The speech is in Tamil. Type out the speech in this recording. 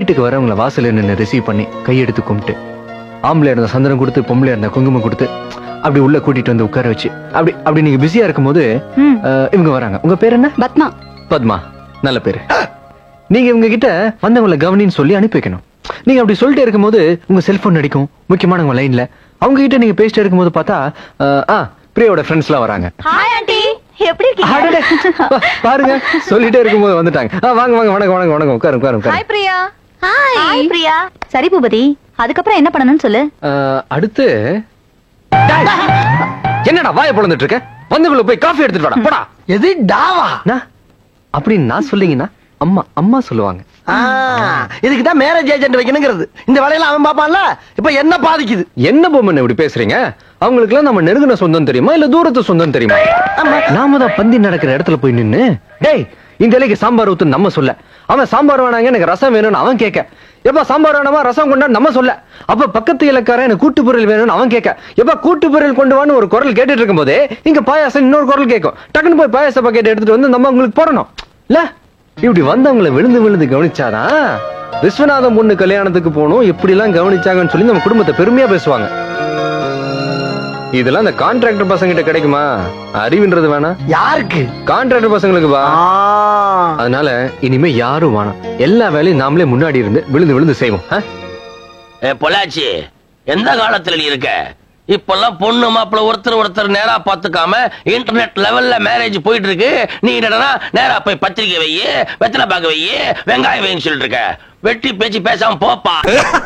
வீட்டுக்கு வரவங்கள வாசல்ல நின்று ரிசீவ் பண்ணி கையெடுத்து கும்பிட்டு ஆம்பளை இருந்த சந்தனம் கொடுத்து பொம்பளை இருந்த குங்குமம் கொடுத்து அப்படி உள்ள கூட்டிட்டு வந்து உட்கார வச்சு அப்படி அப்படி நீங்க பிஸியா இருக்கும்போது ம். அஹ், இவங்க வராங்க உங்க பேர் என்ன பத்மா பத்மா நல்ல பேரு நீங்க இவங்க கிட்ட வந்தவங்கள கவனின்னு சொல்லி அனுப்பி வைக்கணும் நீங்க அப்படி சொல்லிட்டு இருக்கும்போது உங்க செல்போன் அடிக்கும் முக்கியமானவங்க லைன்ல அவங்க கிட்ட நீங்க பேசிட்டு இருக்கும்போது பார்த்தா அஹ், ஆ பிரியாவோட ஃப்ரெண்ட்ஸ் எல்லாம் வராங்க ஹாய் ஆண்டி எப்படி அடடே, பா- பாருங்க சொல்லிட்டே இருக்கும்போது வந்துட்டாங்க ஆ, வாங்க வாங்க வணக்கம் வணக்கம் வணக்கம் உட்காரு உட்காரு உட்காரு பிரியா ஹாய் பிரியா சரி பூபதி அதுக்கப்புறம் என்ன பண்ணணும்னு சொல்லு அஹ், அடுத்து டேய், என்னடா வாயை பொழந்துட்டு இருக்க வந்துக்குள்ள போய் காஃபி எடுத்துட்டு வாடா போடா எது டாவா அண்ணா, அப்படின்னு நான் சொல்லிங்கன்னா அம்மா அம்மா சொல்லுவாங்க இதுக்கு தான் மேரேஜ் ஏஜென்ட் வைக்கணுங்கிறது இந்த வேலையில அவன் பாப்பான்ல இப்ப என்ன பாதிக்குது என்ன பொம்மன் இப்படி பேசுறீங்க அவங்களுக்குலாம் நம்ம நெருங்கின சொந்தம் தெரியுமா இல்ல தூரத்து சொந்தம் தெரியுமா நாம தான் பந்தி நடக்கிற இடத்துல போய் நின்னு டேய் இந்த இலைக்கு சாம்பார் ஊத்து நம்ம சொல்ல அவன் சாம்பார் வேணாங்க எனக்கு ரசம் வேணும்னு அவன் கேட்க எப்ப சாம்பார் வேணாமா ரசம் கொண்டா நம்ம சொல்ல அப்ப பக்கத்து இலக்காரன் எனக்கு கூட்டு பொருள் வேணும்னு அவன் கேட்க எப்ப கூட்டு பொருள் கொண்டு வான்னு ஒரு குரல் கேட்டுட்டு இருக்கும்போதே இங்க பாயாசம் இன்னொரு குரல் கேட்கும் டக்குன்னு போய் பாயாச பாக்கெட் எடுத்துட்டு வந்து நம்ம உங்களுக்கு போடணும் இல்ல இப்படி வந்தவங்களை விழுந்து விழுந்து கவனிச்சாதான் விஸ்வநாதம் பொண்ணு கல்யாணத்துக்கு போகணும் எப்படி எல்லாம் கவனிச்சாங்கன்னு சொல்லி நம்ம குடும்பத்தை பெருமையா பேசுவாங்க இதெல்லாம் இந்த கான்ட்ராக்டர் பசங்கிட்ட கிடைக்குமா அறிவுன்றது வேணா யாருக்கு கான்ட்ராக்டர் பசங்களுக்கு வா ஆ. அதனால இனிமே யாரும் வேணாம் எல்லா வேலையும் நாமளே முன்னாடி இருந்து விழுந்து விழுந்து செய்வோம் ஆ? ஏ பொள்ளாச்சி எந்த காலத்துல நீ இருக்க இப்பெல்லாம் பொண்ணு மாப்பிள்ள ஒருத்தர் ஒருத்தர் நேரா பாத்துக்காம இன்டர்நெட் லெவல்ல மேரேஜ் போயிட்டு இருக்கு நீ என்னடா நேரா போய் பத்திரிக்கை வையி வெத்தலை பாக்க வையி வெங்காயம் வைன்னு சொல்லிட்டு இருக்க வெட்டி பேச்சு பேசாம போப்பா